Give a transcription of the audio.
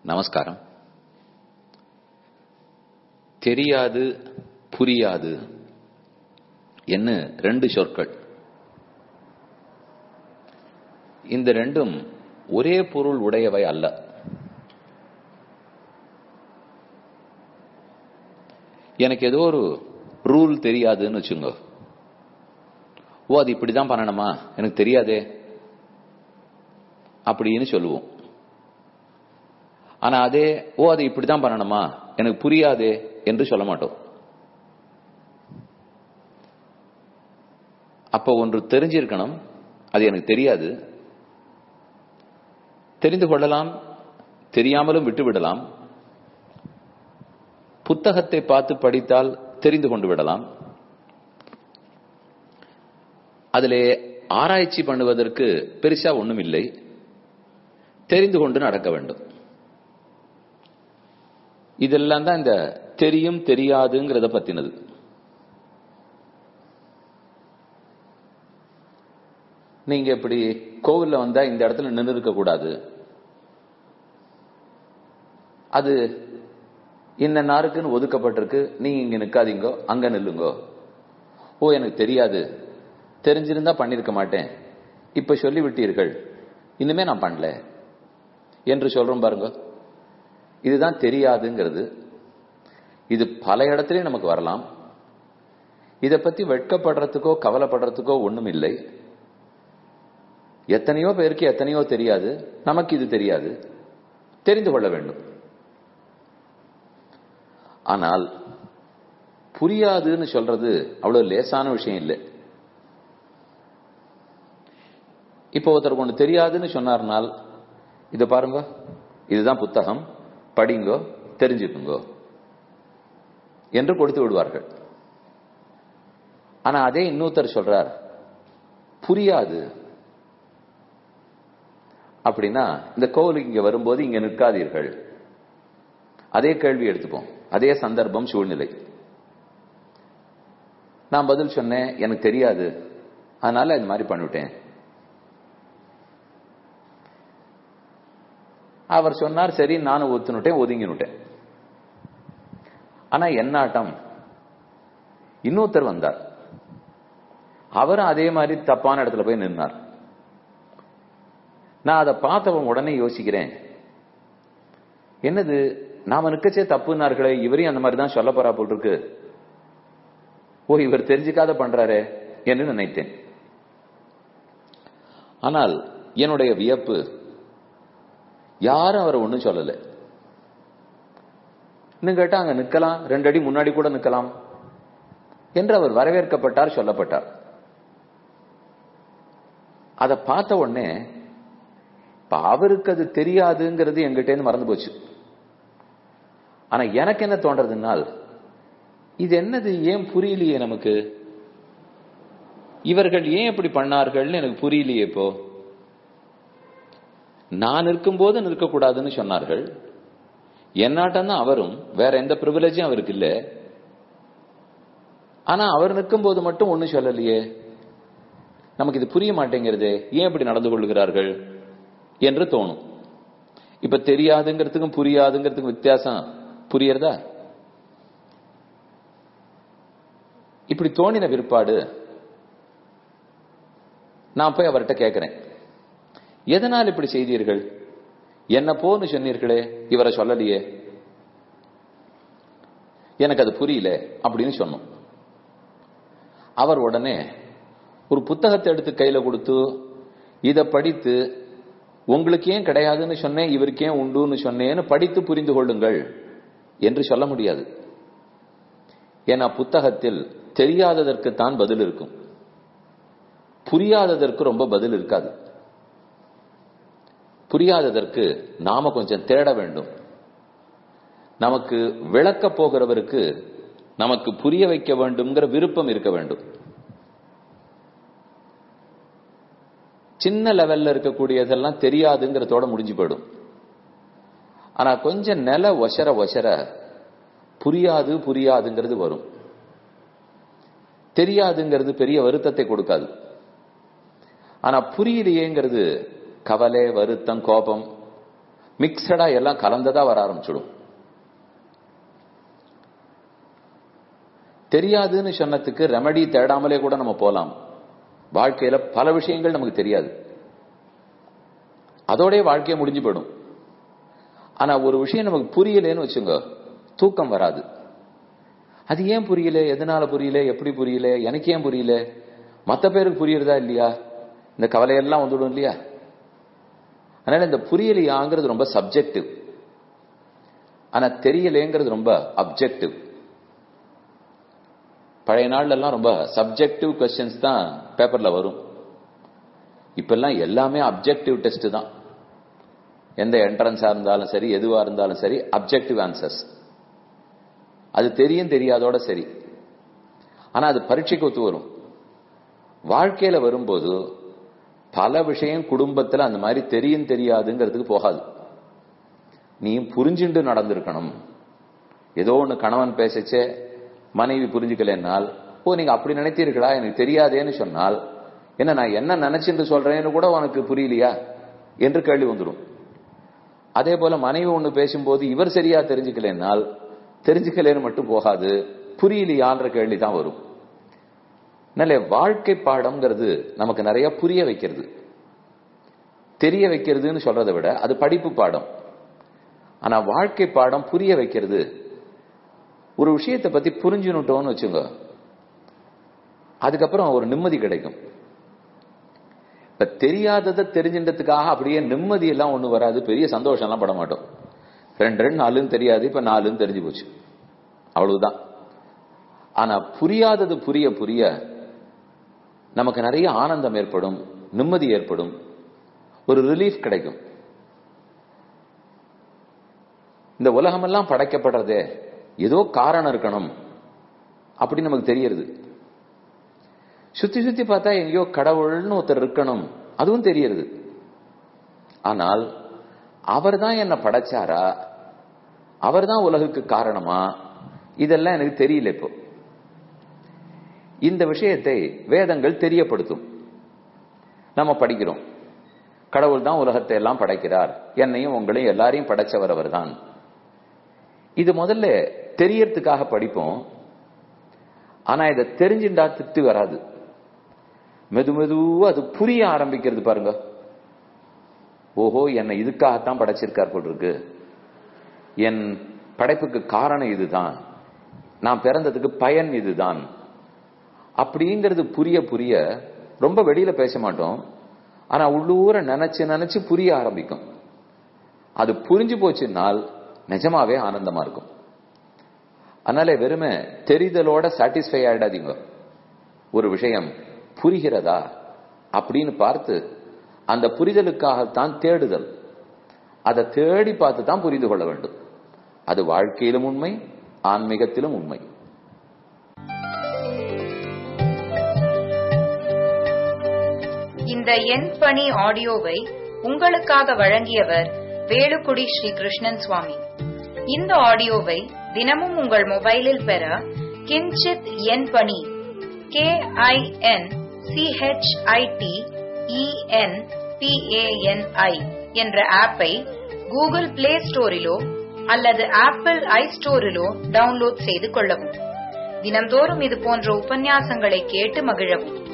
நமஸ்காரம் தெரியாது புரியாது என்ன ரெண்டு சொற்கள் இந்த ரெண்டும் ஒரே பொருள் உடையவை அல்ல எனக்கு ஏதோ ஒரு ரூல் தெரியாதுன்னு வச்சுங்க ஓ அது இப்படிதான் பண்ணணுமா எனக்கு தெரியாதே அப்படின்னு சொல்லுவோம் ஆனா அதே ஓ அது இப்படிதான் பண்ணணுமா எனக்கு புரியாதே என்று சொல்ல மாட்டோம் அப்ப ஒன்று தெரிஞ்சிருக்கணும் அது எனக்கு தெரியாது தெரிந்து கொள்ளலாம் தெரியாமலும் விட்டுவிடலாம் புத்தகத்தை பார்த்து படித்தால் தெரிந்து கொண்டு விடலாம் அதிலே ஆராய்ச்சி பண்ணுவதற்கு பெருசா ஒண்ணும் இல்லை தெரிந்து கொண்டு நடக்க வேண்டும் இதெல்லாம் தான் இந்த தெரியும் தெரியாதுங்கிறத பத்தினது நீங்க இப்படி கோவில்ல வந்தா இந்த இடத்துல நின்று இருக்க கூடாது அது இந்த நாருக்குன்னு ஒதுக்கப்பட்டிருக்கு நீங்க இங்க நிக்காதீங்கோ அங்க நில்லுங்கோ ஓ எனக்கு தெரியாது தெரிஞ்சிருந்தா பண்ணிருக்க மாட்டேன் இப்ப சொல்லி விட்டீர்கள் இனிமே நான் பண்ணல என்று சொல்றோம் பாருங்க இதுதான் தெரியாதுங்கிறது இது பல இடத்துலயும் நமக்கு வரலாம் இதை பத்தி வெட்கப்படுறதுக்கோ கவலைப்படுறதுக்கோ ஒண்ணும் இல்லை எத்தனையோ பேருக்கு எத்தனையோ தெரியாது நமக்கு இது தெரியாது தெரிந்து கொள்ள வேண்டும் ஆனால் புரியாதுன்னு சொல்றது அவ்வளவு லேசான விஷயம் இல்லை இப்போ ஒருத்தருக்கு ஒன்று தெரியாதுன்னு சொன்னார்னால் இதை பாருங்க இதுதான் புத்தகம் படிங்கோ தெரிஞ்சுக்குங்கோ என்று கொடுத்து விடுவார்கள் ஆனா அதே இன்னொருத்தர் சொல்றார் புரியாது அப்படின்னா இந்த கோவிலுக்கு இங்க வரும்போது இங்க நிற்காதீர்கள் அதே கேள்வி எடுத்துப்போம் அதே சந்தர்ப்பம் சூழ்நிலை நான் பதில் சொன்னேன் எனக்கு தெரியாது அதனால இந்த மாதிரி பண்ணிவிட்டேன் அவர் சொன்னார் சரி நானும் ஒத்துனுட்டேன் ஒதுங்கினுட்டேன் ஆனா என்னாட்டம் இன்னொருத்தர் வந்தார் அவரும் அதே மாதிரி தப்பான இடத்துல போய் நின்னார் நான் அதை பார்த்தவன் உடனே யோசிக்கிறேன் என்னது நாம நிக்கச்சே தப்புனார்களே இவரையும் அந்த மாதிரி தான் சொல்ல போறா போல் இருக்கு ஓ இவர் தெரிஞ்சுக்காத பண்றாரே என்று நினைத்தேன் ஆனால் என்னுடைய வியப்பு யாரும் அவரை ஒன்றும் சொல்லல இன்னும் கேட்டா அங்க நிக்கலாம் ரெண்டு அடி முன்னாடி கூட நிக்கலாம் என்று அவர் வரவேற்கப்பட்டார் சொல்லப்பட்டார் அதை பார்த்த உடனே இப்ப அவருக்கு அது தெரியாதுங்கிறது எங்கிட்டேன்னு மறந்து போச்சு ஆனா எனக்கு என்ன தோன்றதுனால் இது என்னது ஏன் புரியலையே நமக்கு இவர்கள் ஏன் இப்படி பண்ணார்கள்னு எனக்கு புரியலையே இப்போ நான் இருக்கும்போது நிற்கக்கூடாதுன்னு சொன்னார்கள் என்னாட்டம் தான் அவரும் வேற எந்த ப்ரிவிலேஜும் அவருக்கு இல்லை ஆனா அவர் நிற்கும் போது மட்டும் ஒன்னும் சொல்லலையே நமக்கு இது புரிய மாட்டேங்கிறதே ஏன் இப்படி நடந்து கொள்கிறார்கள் என்று தோணும் இப்ப தெரியாதுங்கிறதுக்கும் புரியாதுங்கிறதுக்கும் வித்தியாசம் புரியறதா இப்படி தோணின பிற்பாடு நான் போய் அவர்கிட்ட கேட்கிறேன் எதனால் இப்படி செய்தீர்கள் என்ன போன்னு சொன்னீர்களே இவரை சொல்லலையே எனக்கு அது புரியல அப்படின்னு சொன்னோம் அவர் உடனே ஒரு புத்தகத்தை எடுத்து கையில கொடுத்து இதை படித்து உங்களுக்கு ஏன் கிடையாதுன்னு சொன்னேன் இவருக்கு ஏன் உண்டுன்னு சொன்னேன்னு படித்து புரிந்து கொள்ளுங்கள் என்று சொல்ல முடியாது ஏன்னா புத்தகத்தில் தெரியாததற்கு தான் பதில் இருக்கும் புரியாததற்கு ரொம்ப பதில் இருக்காது புரியாததற்கு நாம கொஞ்சம் தேட வேண்டும் நமக்கு விளக்க போகிறவருக்கு நமக்கு புரிய வைக்க வேண்டும்ங்கிற விருப்பம் இருக்க வேண்டும் சின்ன லெவல்ல இருக்கக்கூடியதெல்லாம் தெரியாதுங்கிறதோட முடிஞ்சு போயிடும் ஆனா கொஞ்சம் நில ஒசர ஒசர புரியாது புரியாதுங்கிறது வரும் தெரியாதுங்கிறது பெரிய வருத்தத்தை கொடுக்காது ஆனா புரியலையேங்கிறது கவலை வருத்தம் கோபம் மிக்சடா எல்லாம் கலந்ததா வர ஆரம்பிச்சிடும் தெரியாதுன்னு சொன்னதுக்கு ரெமடி தேடாமலே கூட நம்ம போலாம் வாழ்க்கையில பல விஷயங்கள் நமக்கு தெரியாது அதோடய வாழ்க்கையை முடிஞ்சு போயிடும் ஆனா ஒரு விஷயம் நமக்கு புரியலன்னு வச்சுங்க தூக்கம் வராது அது ஏன் புரியல எதனால புரியல எப்படி புரியல எனக்கு ஏன் புரியல மத்த பேருக்கு புரியுறதா இல்லையா இந்த கவலையெல்லாம் வந்துடும் இல்லையா அதனால இந்த புரியலையாங்கிறது ரொம்ப சப்ஜெக்டிவ் ஆனா தெரியலேங்கிறது ரொம்ப அப்ஜெக்டிவ் பழைய நாள்ல எல்லாம் ரொம்ப சப்ஜெக்டிவ் கொஸ்டின்ஸ் தான் பேப்பர்ல வரும் இப்பெல்லாம் எல்லாமே அப்ஜெக்டிவ் டெஸ்ட் தான் எந்த என்ட்ரன்ஸா இருந்தாலும் சரி எதுவா இருந்தாலும் சரி அப்ஜெக்டிவ் ஆன்சர்ஸ் அது தெரியும் தெரியாதோட சரி ஆனா அது பரீட்சைக்கு ஒத்து வரும் வாழ்க்கையில வரும்போது பல விஷயம் குடும்பத்துல அந்த மாதிரி தெரியும் தெரியாதுங்கிறதுக்கு போகாது நீ புரிஞ்சுண்டு நடந்திருக்கணும் ஏதோ ஒண்ணு கணவன் பேசச்சே மனைவி புரிஞ்சுக்கலனால் ஓ நீங்க அப்படி நினைத்தீர்களா எனக்கு தெரியாதேன்னு சொன்னால் என்ன நான் என்ன நினைச்சுட்டு சொல்றேன்னு கூட உனக்கு புரியலையா என்று கேள்வி வந்துடும் அதே போல மனைவி ஒண்ணு பேசும்போது இவர் சரியா தெரிஞ்சுக்கலனால் தெரிஞ்சுக்கலன்னு மட்டும் போகாது புரியலையான்ற கேள்வி தான் வரும் நல்ல வாழ்க்கை பாடம்ங்கிறது நமக்கு நிறைய புரிய வைக்கிறது தெரிய வைக்கிறதுன்னு சொல்றதை விட அது படிப்பு பாடம் ஆனா வாழ்க்கை பாடம் புரிய வைக்கிறது ஒரு விஷயத்தை பத்தி புரிஞ்சுனுட்டோம்னு வச்சுங்க அதுக்கப்புறம் ஒரு நிம்மதி கிடைக்கும் இப்ப தெரியாததை தெரிஞ்சின்றதுக்காக அப்படியே நிம்மதி எல்லாம் ஒண்ணு வராது பெரிய சந்தோஷம் எல்லாம் பட மாட்டோம் ரெண்டு ரெண்டு நாலுன்னு தெரியாது இப்ப நாலுன்னு தெரிஞ்சு போச்சு அவ்வளவுதான் ஆனா புரியாதது புரிய புரிய நமக்கு நிறைய ஆனந்தம் ஏற்படும் நிம்மதி ஏற்படும் ஒரு ரிலீஃப் கிடைக்கும் இந்த உலகமெல்லாம் படைக்கப்படுறதே ஏதோ காரணம் இருக்கணும் அப்படி நமக்கு தெரியறது சுத்தி சுத்தி பார்த்தா எங்கேயோ கடவுள்னு ஒருத்தர் இருக்கணும் அதுவும் தெரியறது ஆனால் அவர் தான் என்ன படைச்சாரா அவர் தான் உலகுக்கு காரணமா இதெல்லாம் எனக்கு தெரியல இப்போ இந்த விஷயத்தை வேதங்கள் தெரியப்படுத்தும் நம்ம படிக்கிறோம் கடவுள் தான் உலகத்தை எல்லாம் படைக்கிறார் என்னையும் உங்களையும் எல்லாரையும் படைச்சவர் அவர் தான் இது முதல்ல தெரியறதுக்காக படிப்போம் ஆனா இதை தெரிஞ்சுட்டா திருப்தி வராது மெது மெதுவா அது புரிய ஆரம்பிக்கிறது பாருங்க ஓஹோ என்னை இதுக்காகத்தான் படைச்சிருக்கார் போல் இருக்கு என் படைப்புக்கு காரணம் இதுதான் நான் பிறந்ததுக்கு பயன் இதுதான் அப்படிங்கிறது புரிய புரிய ரொம்ப வெளியில பேச மாட்டோம் ஆனா உள்ளூர நினைச்சு நினைச்சு புரிய ஆரம்பிக்கும் அது புரிஞ்சு போச்சுன்னால் நிஜமாவே ஆனந்தமா இருக்கும் அதனால வெறுமை தெரிதலோட சாட்டிஸ்ஃபை ஆயிடாதீங்க ஒரு விஷயம் புரிகிறதா அப்படின்னு பார்த்து அந்த புரிதலுக்காகத்தான் தேடுதல் அதை தேடி பார்த்து தான் புரிந்து கொள்ள வேண்டும் அது வாழ்க்கையிலும் உண்மை ஆன்மீகத்திலும் உண்மை இந்த எண் பணி ஆடியோவை உங்களுக்காக வழங்கியவர் வேலுக்குடி ஸ்ரீ கிருஷ்ணன் சுவாமி இந்த ஆடியோவை தினமும் உங்கள் மொபைலில் பெற கிஞ்சித் எண் பணி கே ஐ என் சிஹெச்ஐடி இஎன் பிஏஎன்ஐ என்ற ஆப்பை கூகுள் பிளே ஸ்டோரிலோ அல்லது ஆப்பிள் ஐ ஸ்டோரிலோ டவுன்லோட் செய்து கொள்ளவும் தினம்தோறும் இது போன்ற உபன்யாசங்களை கேட்டு மகிழவும்